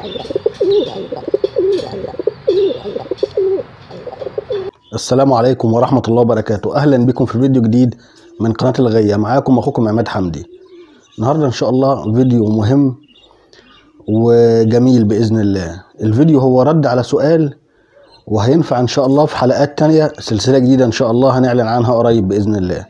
السلام عليكم ورحمة الله وبركاته أهلا بكم في فيديو جديد من قناة الغية معاكم أخوكم عماد حمدي النهاردة إن شاء الله فيديو مهم وجميل بإذن الله الفيديو هو رد على سؤال وهينفع إن شاء الله في حلقات تانية سلسلة جديدة إن شاء الله هنعلن عنها قريب بإذن الله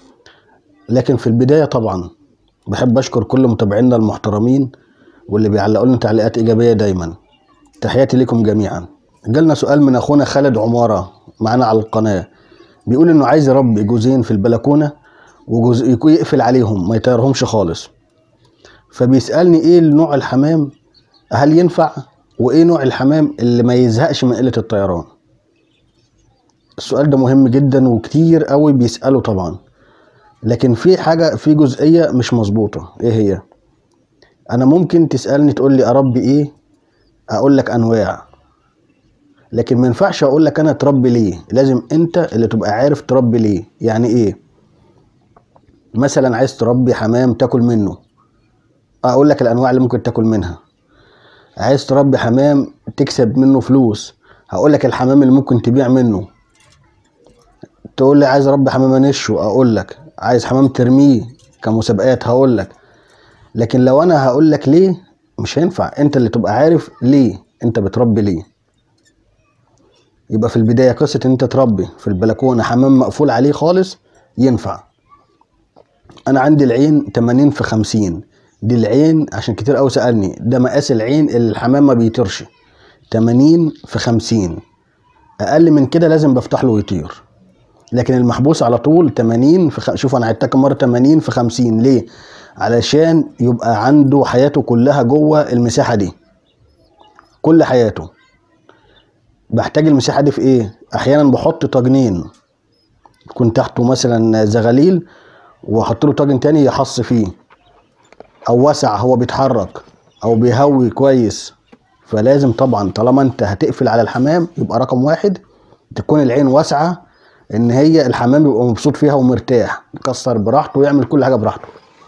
لكن في البداية طبعا بحب أشكر كل متابعينا المحترمين واللي بيعلقوا لنا تعليقات إيجابية دايما تحياتي لكم جميعا جالنا سؤال من أخونا خالد عمارة معانا على القناة بيقول إنه عايز يربي جوزين في البلكونة وجزء يكون يقفل عليهم ما يطيرهمش خالص فبيسألني إيه نوع الحمام هل ينفع وإيه نوع الحمام اللي ما يزهقش من قلة الطيران السؤال ده مهم جدا وكتير قوي بيسأله طبعا لكن في حاجة في جزئية مش مظبوطة ايه هي انا ممكن تسألني تقول لي اربي ايه اقول لك انواع لكن ما ينفعش اقول لك انا تربي ليه لازم انت اللي تبقى عارف تربي ليه يعني ايه مثلا عايز تربي حمام تاكل منه اقول لك الانواع اللي ممكن تاكل منها عايز تربي حمام تكسب منه فلوس هقول لك الحمام اللي ممكن تبيع منه تقول لي عايز اربي حمام انشه اقول لك عايز حمام ترميه كمسابقات هقول لك لكن لو انا هقول لك ليه مش هينفع انت اللي تبقى عارف ليه انت بتربي ليه يبقى في البداية قصة ان انت تربي في البلكونة حمام مقفول عليه خالص ينفع انا عندي العين 80 في 50 دي العين عشان كتير قوي سألني ده مقاس العين اللي الحمام ما بيطيرش 80 في 50 اقل من كده لازم بفتح له ويطير لكن المحبوس على طول 80 في خ... شوف انا عدتها كم مره 80 في 50 ليه علشان يبقى عنده حياته كلها جوه المساحه دي كل حياته بحتاج المساحه دي في ايه احيانا بحط طاجنين يكون تحته مثلا زغاليل واحط له طاجن تاني يحص فيه او وسع هو بيتحرك او بيهوي كويس فلازم طبعا طالما انت هتقفل على الحمام يبقى رقم واحد تكون العين واسعه ان هي الحمام يبقى مبسوط فيها ومرتاح يكسر براحته ويعمل كل حاجه براحته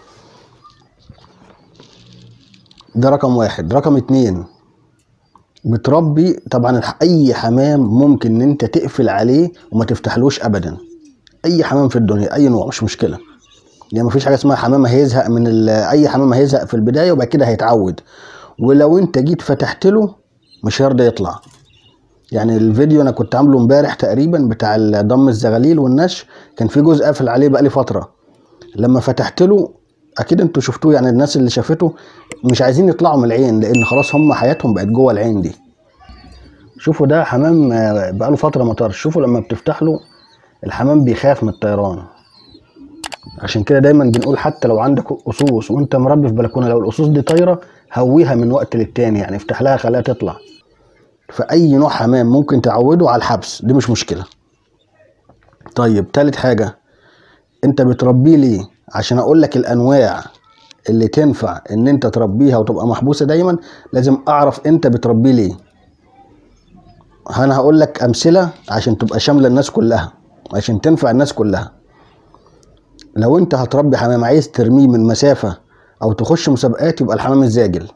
ده رقم واحد رقم اتنين بتربي طبعا اي حمام ممكن ان انت تقفل عليه وما تفتحلوش ابدا اي حمام في الدنيا اي نوع مش مشكله يعني مفيش حاجه اسمها حمام هيزهق من اي حمام هيزهق في البدايه وبعد كده هيتعود ولو انت جيت فتحت له مش هيرضى يطلع يعني الفيديو انا كنت عامله امبارح تقريبا بتاع ضم الزغاليل والنش كان في جزء قافل عليه بقالي فتره لما فتحت له اكيد انتوا شفتوه يعني الناس اللي شافته مش عايزين يطلعوا من العين لان خلاص هم حياتهم بقت جوه العين دي شوفوا ده حمام بقاله فتره ما طارش شوفوا لما بتفتح له الحمام بيخاف من الطيران عشان كده دايما بنقول حتى لو عندك قصوص وانت مربي في بلكونه لو القصوص دي طايره هويها من وقت للتاني يعني افتح لها خليها تطلع فأي نوع حمام ممكن تعوده على الحبس دي مش مشكلة طيب تالت حاجة انت بتربيه ليه عشان اقول لك الانواع اللي تنفع ان انت تربيها وتبقى محبوسة دايما لازم اعرف انت بتربيه ليه انا هقول لك امثلة عشان تبقى شاملة الناس كلها عشان تنفع الناس كلها لو انت هتربي حمام عايز ترميه من مسافة او تخش مسابقات يبقى الحمام الزاجل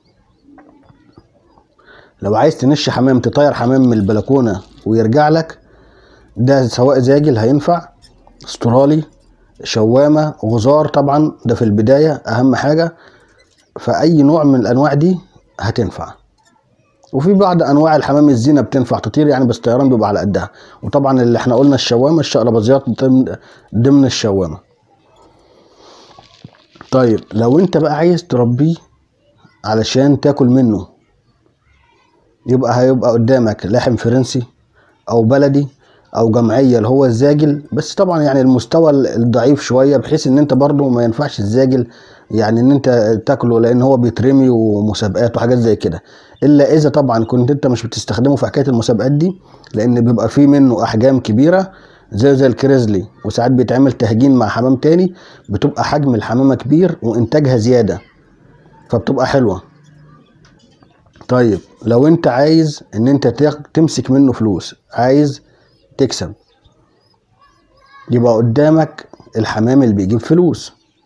لو عايز تنش حمام تطير حمام من البلكونه ويرجع لك ده سواء زاجل هينفع استرالي شوامه غزار طبعا ده في البدايه اهم حاجه فاي نوع من الانواع دي هتنفع وفي بعض انواع الحمام الزينه بتنفع تطير يعني بس طيران بيبقى على قدها وطبعا اللي احنا قلنا الشوامه الشقلباظيات ضمن الشوامه طيب لو انت بقى عايز تربيه علشان تاكل منه يبقى هيبقى قدامك لحم فرنسي او بلدي او جمعيه اللي هو الزاجل بس طبعا يعني المستوى الضعيف شويه بحيث ان انت برضو ما ينفعش الزاجل يعني ان انت تاكله لان هو بيترمي ومسابقات وحاجات زي كده الا اذا طبعا كنت انت مش بتستخدمه في حكايه المسابقات دي لان بيبقى فيه منه احجام كبيره زي زي الكريزلي وساعات بيتعمل تهجين مع حمام تاني بتبقى حجم الحمامه كبير وانتاجها زياده فبتبقى حلوه طيب لو انت عايز ان انت تمسك منه فلوس عايز تكسب يبقى قدامك الحمام اللي بيجيب فلوس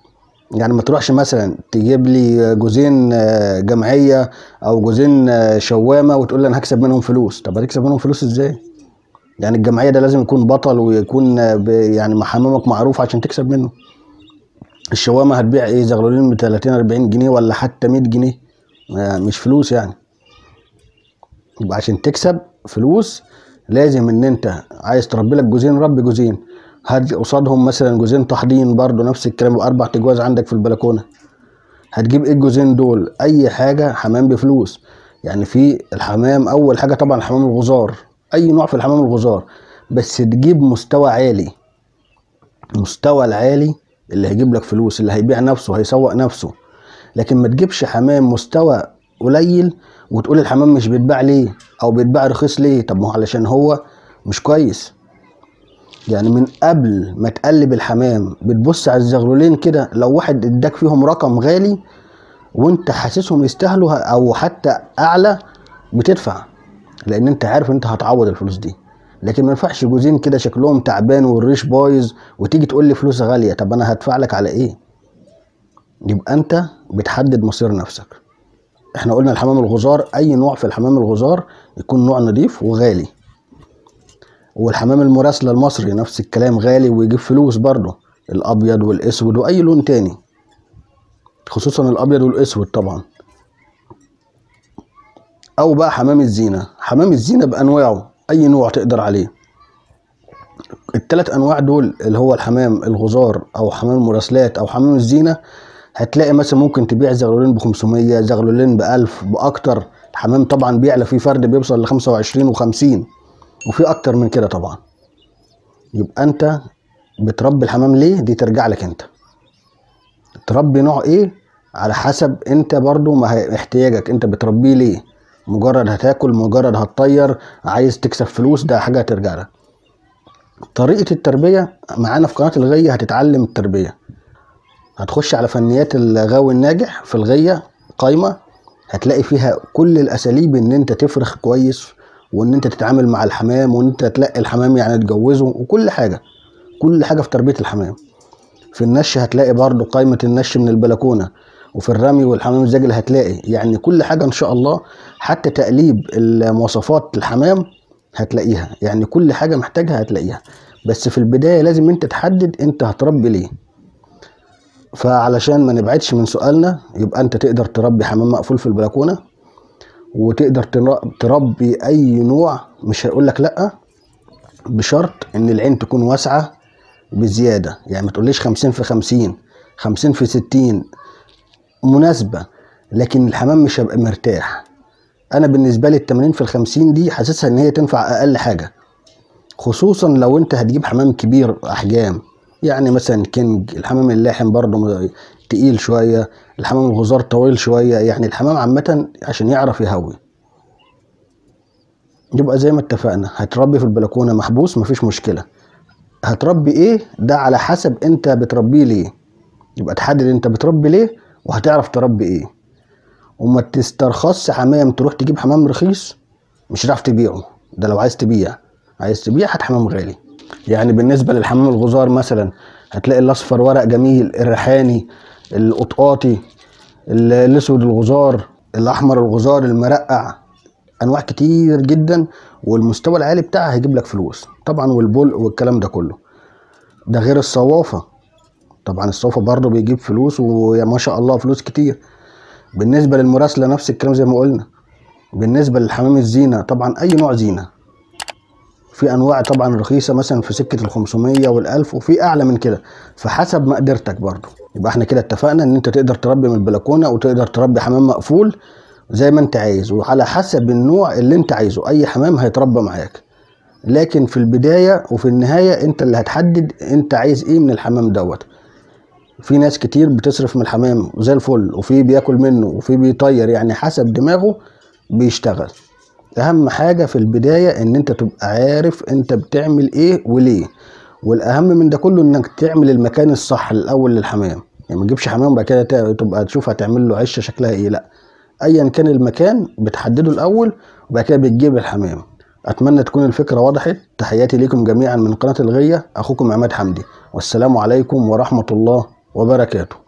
يعني ما تروحش مثلا تجيب لي جوزين آه، جمعيه او جوزين آه، شوامه وتقول لي انا هكسب منهم فلوس طب هتكسب منهم فلوس ازاي يعني الجمعيه ده لازم يكون بطل ويكون آه، ب- يعني حمامك معروف عشان تكسب منه الشوامه هتبيع ايه زغلولين ب 30 40 جنيه ولا حتى 100 جنيه آه، مش فلوس يعني يبقى عشان تكسب فلوس لازم ان انت عايز تربي لك جوزين ربي جوزين هات قصادهم مثلا جوزين تحضين برضو نفس الكلام يبقى اربع تجواز عندك في البلكونه هتجيب ايه الجوزين دول اي حاجه حمام بفلوس يعني في الحمام اول حاجه طبعا حمام الغزار اي نوع في الحمام الغزار بس تجيب مستوى عالي المستوى العالي اللي هيجيب لك فلوس اللي هيبيع نفسه هيسوق نفسه لكن ما تجيبش حمام مستوى قليل وتقول الحمام مش بيتباع ليه او بيتباع رخيص ليه طب ما هو علشان هو مش كويس يعني من قبل ما تقلب الحمام بتبص على الزغلولين كده لو واحد اداك فيهم رقم غالي وانت حاسسهم يستاهلوا او حتى اعلى بتدفع لان انت عارف انت هتعوض الفلوس دي لكن ما ينفعش جوزين كده شكلهم تعبان والريش بايظ وتيجي تقول لي فلوس غاليه طب انا هدفع لك على ايه يبقى انت بتحدد مصير نفسك احنا قلنا الحمام الغزار اي نوع في الحمام الغزار يكون نوع نظيف وغالي والحمام المراسلة المصري نفس الكلام غالي ويجيب فلوس برضه الابيض والاسود واي لون تاني خصوصا الابيض والاسود طبعا او بقى حمام الزينة حمام الزينة بانواعه اي نوع تقدر عليه التلات انواع دول اللي هو الحمام الغزار او حمام المراسلات او حمام الزينة هتلاقي مثلا ممكن تبيع زغلولين ب 500 زغلولين ب 1000 باكتر الحمام طبعا بيعلى فيه فرد بيوصل ل 25 و50 وفي اكتر من كده طبعا يبقى انت بتربي الحمام ليه دي ترجع لك انت تربي نوع ايه على حسب انت برضو ما هي- احتياجك انت بتربيه ليه مجرد هتاكل مجرد هتطير عايز تكسب فلوس ده حاجه هترجع لك طريقه التربيه معانا في قناه الغيه هتتعلم التربيه هتخش على فنيات الغاوي الناجح في الغيه قايمه هتلاقي فيها كل الاساليب ان انت تفرخ كويس وان انت تتعامل مع الحمام وان انت تلاقي الحمام يعني تجوزه وكل حاجه كل حاجه في تربيه الحمام في النش هتلاقي برضو قائمه النش من البلكونه وفي الرمي والحمام الزاجل هتلاقي يعني كل حاجه ان شاء الله حتى تقليب المواصفات الحمام هتلاقيها يعني كل حاجه محتاجها هتلاقيها بس في البدايه لازم انت تحدد انت هتربي ليه فعلشان ما نبعدش من سؤالنا يبقى انت تقدر تربي حمام مقفول في البلكونه وتقدر تر- تربي اي نوع مش هيقول لك لا بشرط ان العين تكون واسعه بزياده يعني ما تقوليش 50 في 50 50 في 60 مناسبه لكن الحمام مش هيبقى مرتاح انا بالنسبه لي ال 80 في ال 50 دي حاسسها ان هي تنفع اقل حاجه خصوصا لو انت هتجيب حمام كبير احجام يعني مثلا كينج الحمام اللاحم برضه م- تقيل شويه الحمام الغزار طويل شويه يعني الحمام عامه عشان يعرف يهوي يبقى زي ما اتفقنا هتربي في البلكونه محبوس مفيش مشكله هتربي ايه ده على حسب انت بتربيه ليه يبقى تحدد انت بتربي ليه وهتعرف تربي ايه وما تسترخصش حمام تروح تجيب حمام رخيص مش هتعرف تبيعه ده لو عايز تبيع عايز تبيع هات حمام غالي يعني بالنسبه للحمام الغزار مثلا هتلاقي الاصفر ورق جميل الريحاني القطقاطي ال- الاسود الغزار الاحمر الغزار المرقع انواع كتير جدا والمستوى العالي بتاعها هيجيب لك فلوس طبعا والبول والكلام ده كله ده غير الصوافه طبعا الصوفه برضه بيجيب فلوس ويا ما شاء الله فلوس كتير بالنسبه للمراسله نفس الكلام زي ما قلنا بالنسبه للحمام الزينه طبعا اي نوع زينه في انواع طبعا رخيصه مثلا في سكه ال 500 وال 1000 وفي اعلى من كده فحسب مقدرتك برضه يبقى احنا كده اتفقنا ان انت تقدر تربي من البلكونه وتقدر تربي حمام مقفول زي ما انت عايز وعلى حسب النوع اللي انت عايزه اي حمام هيتربى معاك لكن في البدايه وفي النهايه انت اللي هتحدد انت عايز ايه من الحمام دوت في ناس كتير بتصرف من الحمام زي الفل وفي بياكل منه وفي بيطير يعني حسب دماغه بيشتغل اهم حاجه في البدايه ان انت تبقى عارف انت بتعمل ايه وليه والاهم من ده كله انك تعمل المكان الصح الاول للحمام يعني ما تجيبش حمام وبعد كده ت- تبقى تشوف هتعمل له عشه شكلها ايه لا ايا كان المكان بتحدده الاول وبعد كده بتجيب الحمام اتمنى تكون الفكره وضحت تحياتي ليكم جميعا من قناه الغيه اخوكم عماد حمدي والسلام عليكم ورحمه الله وبركاته